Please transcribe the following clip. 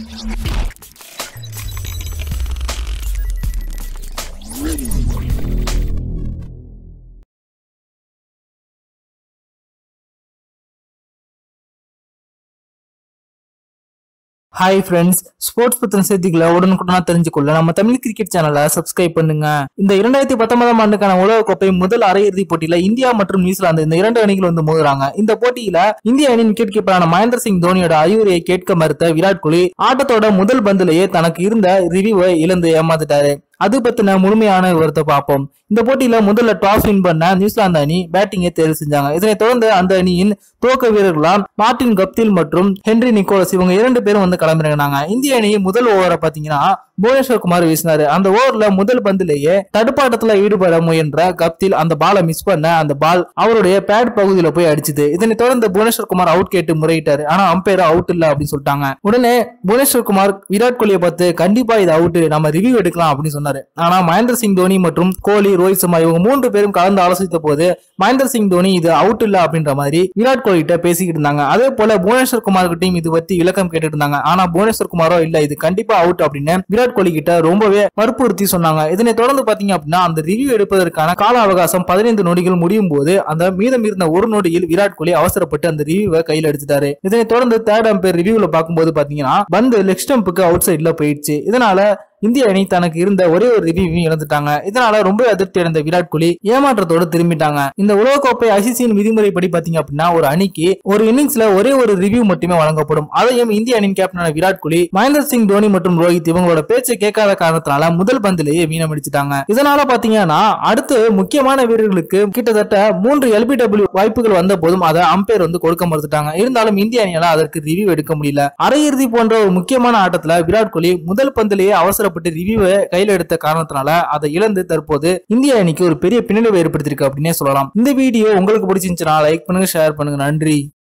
hi friends sports பத்தின செய்திகளை உடனுக்குடனா தெரிஞ்சுக்கொள்ள நம்ம தமிழ் கிரிக்கெட் சேனலை சப்ஸ்கிரைப் பண்ணுங்க இந்த இரண்டாயிரத்தி பத்தொன்பதாம் ஆண்டுக்கான உலகக்கோப்பை முதல் அரையிறுதி போட்டியில இந்தியா மற்றும் நியூசிலாந்து இந்த இரண்டு அணிகள் வந்து மோதுறாங்க இந்த போட்டியில இந்திய அணியின் விக்கெட் கீப்பரான மகேந்திர சிங் தோனியோட அறிவுரையை கேட்க மறுத்த விராட் கோலி ஆட்டத்தோட முதல் பந்திலேயே தனக்கு இருந்த ரிவ்யூவை இழந்து ஏமாந்துட்டாரு அது பத்தின முழுமையான விவரத்தை பார்ப்போம் இந்த போட்டியில முதல்ல டாஸ் வின் பண்ண நியூசிலாந்து அணி பேட்டிங்கை தேர்வு செஞ்சாங்க இதனைத் தொடர்ந்து அந்த அணியின் துவக்க வீரர்களாம் மார்டின் கப்தில் மற்றும் ஹென்ரி நிக்கோலஸ் இவங்க இரண்டு பேரும் வந்து களமிறங்கினாங்க இந்திய அணி முதல் ஓவரை பாத்தீங்கன்னா புவனேஸ்வர் குமார் வீசினாரு அந்த ஓவர்ல முதல் பந்திலேயே தடுப்பாட்டத்துல ஈடுபட முயன்ற கப்தில் அந்த பாலை மிஸ் பண்ண அந்த பால் அவருடைய பேட் பகுதியில போய் அடிச்சுது இதனை தொடர்ந்து புவனேஸ்வர் குமார் அவுட் கேட்டு முறையிட்டாரு ஆனா அம்பையர் அவுட் இல்ல அப்படின்னு சொல்லிட்டாங்க உடனே புவனேஸ்வர் குமார் விராட் கோலியை பார்த்து கண்டிப்பா இது அவுட் நம்ம ரிவ்யூ எடுக்கலாம் அப்படின்னு சொன்னாரு ஆனா மகேந்திர சிங் தோனி மற்றும் கோலி ரோஹித் சர்மா இவங்க மூன்று பேரும் கலந்து ஆலோசித்த போது மகேந்திர சிங் தோனி இது அவுட் இல்ல அப்படின்ற மாதிரி விராட் கோலி கிட்ட பேசிக்கிட்டு இருந்தாங்க அதே போல புவனேஸ்வர் குமார் கிட்டையும் இது பத்தி விளக்கம் கேட்டுட்டு இருந்தாங்க ஆனா புவனேஸ்வர் குமாரோ இல்ல இது கண்டிப்பா அவுட் அப்படின்னு விராட் கோலி கிட்ட ரொம்பவே வற்புறுத்தி சொன்னாங்க இதனை தொடர்ந்து பாத்தீங்க அப்படின்னா அந்த ரிவ்யூ எடுப்பதற்கான கால அவகாசம் பதினைந்து நொடிகள் முடியும் போது அந்த மீதம் இருந்த ஒரு நொடியில் விராட் கோலி அவசரப்பட்டு அந்த ரிவ்யூவை கையில் எடுத்துட்டாரு இதனை தொடர்ந்து தேர்ட் அம்பையர் ரிவ்யூல பார்க்கும்போது பாத்தீங்கன்னா பந்து லெக் ஸ்டம்புக்கு அவுட் சைட்ல போயிடுச்சு இதனால இந்திய அணி தனக்கு இருந்த ஒரே ஒரு ரிவ்யூவையும் இழந்துட்டாங்க இதனால ரொம்ப அதிருப்தி அடைந்த விராட் கோலி ஏமாற்றத்தோட திரும்பிட்டாங்க இந்த உலகக்கோப்பை ஐசிசியின் விதிமுறைப்படி பாத்தீங்க அப்படின்னா ஒரு அணிக்கு ஒரு இன்னிங்ஸ்ல ஒரே ஒரு ரிவ்யூ மட்டுமே வழங்கப்படும் அதையும் இந்திய அணியின் கேப்டனான விராட் கோலி மகேந்திர சிங் தோனி மற்றும் ரோஹித் இவங்களோட பேச்சை கேட்காத காரணத்தினால முதல் பந்திலேயே வீணமடிச்சிட்டாங்க இதனால பாத்தீங்கன்னா அடுத்து முக்கியமான வீரர்களுக்கு கிட்டத்தட்ட மூன்று எல்பிடபிள்யூ வாய்ப்புகள் வந்த போதும் அதை அம்பையர் வந்து கொடுக்க மறுத்துட்டாங்க இருந்தாலும் இந்திய அணியால அதற்கு ரிவ்யூ எடுக்க முடியல அரையிறுதி போன்ற ஒரு முக்கியமான ஆட்டத்துல விராட் கோலி முதல் பந்திலேயே அவசரப்பட்டு ரிவ்யூவை கையில் எடுத்த காரணத்தினால அதை இழந்து தற்போது இந்திய அணிக்கு ஒரு பெரிய பின்னடைவு ஏற்படுத்தியிருக்கு அப்படின்னே சொல்லலாம் இந்த வீடியோ உங்களுக்கு பிடிச்சிருந்துச்சுன்னா லைக் பண்ணுங்க ஷேர் பண்ணுங்க நன்றி